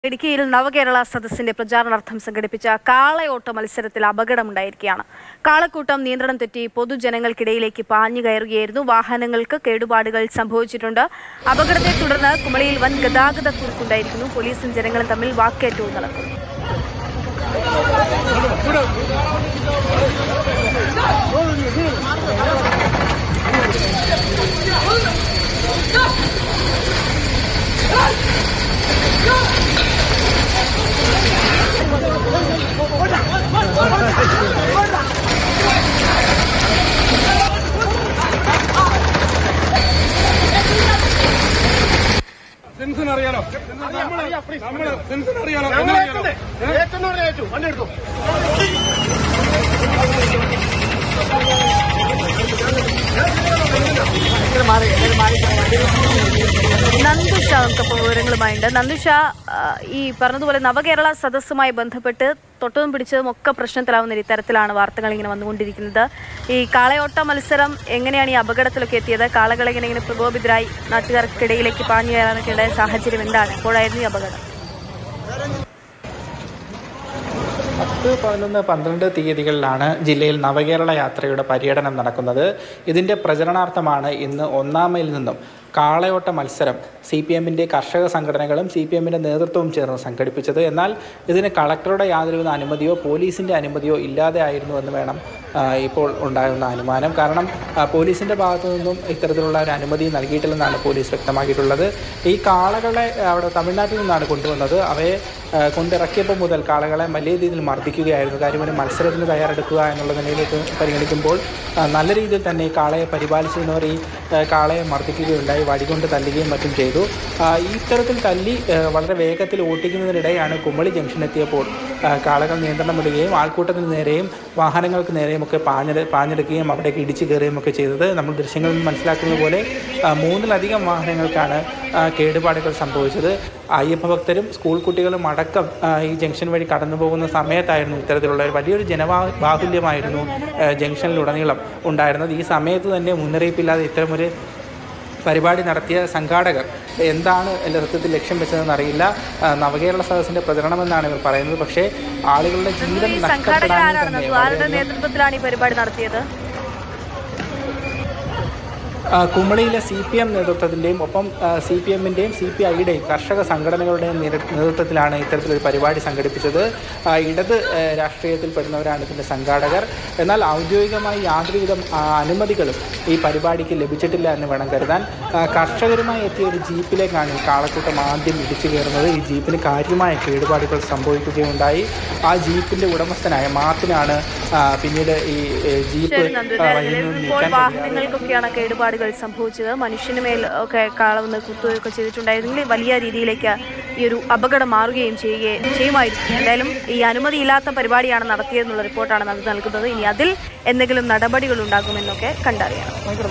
ഇടുക്കിയിൽ നവകേരള സദസ്സിന്റെ പ്രചാരണാർത്ഥം സംഘടിപ്പിച്ച കാളയോട്ട മത്സരത്തിൽ അപകടമുണ്ടായിരിക്കുകയാണ് കാളക്കൂട്ടം നിയന്ത്രണം തെറ്റി പൊതുജനങ്ങൾക്കിടയിലേക്ക് പാഞ്ഞു കയറുകയായിരുന്നു വാഹനങ്ങൾക്ക് കേടുപാടുകൾ സംഭവിച്ചിട്ടുണ്ട് അപകടത്തെ തുടർന്ന് കുമളിയിൽ വൻ ഗതാഗത കുരുക്കുണ്ടായിരിക്കുന്നു പോലീസും ജനങ്ങളും തമ്മിൽ വാക്കേറ്റവും നടക്കുന്നു സെൻസിന് അറിയാലോ നമ്മള് നമ്മള് സെൻസിന് അറിയാലോ ഞങ്ങൾ എങ്ങനെ അറിയാലോ? ഏറ്റു. ഏറ്റെന്ന് പറഞ്ഞാൽ ഏറ്റു. വണ്ടി എടുക്കും നന്ദുഷ നമുക്കപ്പോൾ വിവരങ്ങളുമായുണ്ട് നന്ദുഷ ആ, ഈ പറഞ്ഞതുപോലെ നവകേരള സദസ്സുമായി ബന്ധപ്പെട്ട് തൊട്ടതും പിടിച്ചതും ഒക്കെ പ്രശ്നത്തിലാവുന്ന ഇത്തരത്തിലാണ് വാർത്തകൾ ഇങ്ങനെ വന്നുകൊണ്ടിരിക്കുന്നത് ഈ കാളയോട്ട മത്സരം എങ്ങനെയാണ് ഈ അപകടത്തിലൊക്കെ എത്തിയത് കാളകൾ എങ്ങനെ ഇങ്ങനെ പ്രകോപിതരായി നാട്ടുകാർക്കിടയിലേക്ക് പാഞ്ഞു കയറാനൊക്കെ ഉണ്ടായ സാഹചര്യം എന്താണ് എപ്പോഴായിരുന്നു ഈ അപകടം പത്ത് പതിനൊന്ന് പന്ത്രണ്ട് തീയതികളിലാണ് ജില്ലയിൽ നവകേരള യാത്രയുടെ പര്യടനം നടക്കുന്നത് ഇതിൻ്റെ പ്രചരണാർത്ഥമാണ് ഇന്ന് ഒന്നാം മൈലിൽ നിന്നും കാളയോട്ട മത്സരം സി പി എമ്മിൻ്റെ കർഷക സംഘടനകളും സി പി എമ്മിൻ്റെ നേതൃത്വവും ചേർന്ന് സംഘടിപ്പിച്ചത് എന്നാൽ ഇതിന് കളക്ടറുടെ യാതൊരുവിധ അനുമതിയോ പോലീസിൻ്റെ അനുമതിയോ ഇല്ലാതെ ആയിരുന്നു എന്ന് വേണം ആ, ഇപ്പോൾ ഉണ്ടാകുന്ന അനുമാനം കാരണം ആ, പോലീസിൻ്റെ ഭാഗത്തു നിന്നും ഇത്തരത്തിലുള്ള ഒരു അനുമതി നൽകിയിട്ടില്ലെന്നാണ് പോലീസ് വ്യക്തമാക്കിയിട്ടുള്ളത് ഈ കാളകളെ അവിടെ തമിഴ്നാട്ടിൽ നിന്നാണ് കൊണ്ടുവന്നത് അവയെ ആ, കൊണ്ടിറക്കിയപ്പോൾ മുതൽ കാളകളെ വലിയ രീതിയിൽ മർദ്ദിക്കുകയായിരുന്നു കാര്യം ഒരു മത്സരത്തിന് തയ്യാറെടുക്കുക എന്നുള്ള നിലയിലേക്ക് പരിഗണിക്കുമ്പോൾ ആ, നല്ല രീതിയിൽ തന്നെ ഈ കാളയെ പരിപാലിച്ചിരുന്നവർ ഈ ആ, കാളയെ മർദ്ദിക്കുകയുണ്ടായി വടികൊണ്ട് തല്ലുകയും മറ്റും ചെയ്തു ആ, ഈ ഇത്തരത്തിൽ തല്ലി ആ, വളരെ വേഗത്തിൽ ഓട്ടിക്കുന്നതിനിടെയാണ് കുമളി ജംഗ്ഷൻ എത്തിയപ്പോൾ ആ, കാളകൾ നിയന്ത്രണം വിടുകയും ആൾക്കൂട്ടത്തിന് നേരെയും വാഹനങ്ങൾക്ക് നേരെയും ഒക്കെ പാഞ്ഞെടു പാഞ്ഞെടുക്കുകയും അവിടേക്ക് ഇടിച്ചു കയറുകയും ഒക്കെ ചെയ്തത് നമ്മൾ ദൃശ്യങ്ങളിൽ നിന്ന് മനസ്സിലാക്കുന്നത് പോലെ ആ, മൂന്നിലധികം വാഹനങ്ങൾക്കാണ് ആ, കേടുപാടുകൾ സംഭവിച്ചത് അയ്യപ്പ ഭക്തരും സ്കൂൾ കുട്ടികളും അടക്കം ആ, ഈ ജംഗ്ഷൻ വഴി കടന്നു പോകുന്ന സമയത്തായിരുന്നു ഇത്തരത്തിലുള്ള ഒരു വലിയൊരു ജനവാ ബാഹുല്യമായിരുന്നു ആ, ജംഗ്ഷനിലുടനീളം ഉണ്ടായിരുന്നത് ഈ സമയത്ത് തന്നെ മുന്നറിയിപ്പില്ലാതെ ഇത്തരമൊരു പരിപാടി നടത്തിയ സംഘാടകർ എന്താണ് സത്യത്തിൽ ലക്ഷ്യം വെച്ചതെന്ന് അറിയില്ല ആ, നവകേരള സദസ്സിന്റെ പ്രചരണമെന്നാണ് ഇവർ പറയുന്നത് പക്ഷേ ആളുകളുടെ ജീവൻ ഈ സംഘാടകർ നഷ്ടപ്പെടാൻ ആരാണ് തന്നെ നന്ദു ആരുടെ വളരെയധികം നേതൃത്വത്തിലാണ് ഈ പരിപാടി നടത്തിയത് ആ, കുമളിയിലെ സി പി എം നേതൃത്വത്തിൻ്റെയും ഒപ്പം സി പി എമ്മിൻ്റെയും സി പി ഐയുടെയും കർഷക സംഘടനകളുടെയും നേതൃ- നേതൃത്വത്തിലാണ് ഇത്തരത്തിലൊരു പരിപാടി സംഘടിപ്പിച്ചത് ആ, ഇടത് ആ, രാഷ്ട്രീയത്തിൽപ്പെടുന്നവരാണ് ഇതിൻ്റെ സംഘാടകർ എന്നാൽ ഔദ്യോഗികമായി യാതൊരുവിധ ആ, അനുമതികളും ഈ പരിപാടിക്ക് ലഭിച്ചിട്ടില്ല എന്ന് വേണം കരുതാൻ ആ, കർഷകരുമായി എത്തിയ ഒരു ജീപ്പിലേക്കാണ് ഈ കാളക്കൂട്ടം ആദ്യം ഇടിച്ചു കയറുന്നത് ഈ ജീപ്പിന് കാര്യമായ കേടുപാടുകൾ സംഭവിക്കുകയുണ്ടായി ആ ജീപ്പിൻ്റെ ഉടമസ്ഥനായ മാർട്ടിനാണ് ആ, പിന്നീട് ഈ ഏ, ജീപ്പ് ശരി നന്ദു ആ, നേരെ വഴിയിൽ നിന്ന് ഇപ്പോൾ നീക്കാൻ കഴിയാതെ വാഹനങ്ങൾക്കൊക്കെയാണ് കേടുപാടുകൾ സംഭവിച്ചത് മനുഷ്യന് മേൽ ഒക്കെ കാളവന്ന് കുത്തുകയൊക്കെ ചെയ്തിട്ടുണ്ടായിരുന്നെങ്കിൽ വലിയ രീതിയിലേക്ക് ഈ ഒരു അപകടം മാറുകയും ചെയ്യുകയും ചെയ്യുമായിരുന്നു എന്തായാലും ഈ അനുമതിയില്ലാത്ത പരിപാടിയാണ് നടത്തിയതെന്നുള്ള റിപ്പോർട്ടാണ് നന്ദി നൽകുന്നത് ഇനി അതിൽ എന്തെങ്കിലും നടപടികൾ ഉണ്ടാകുമെന്നൊക്കെ കണ്ടറിയണം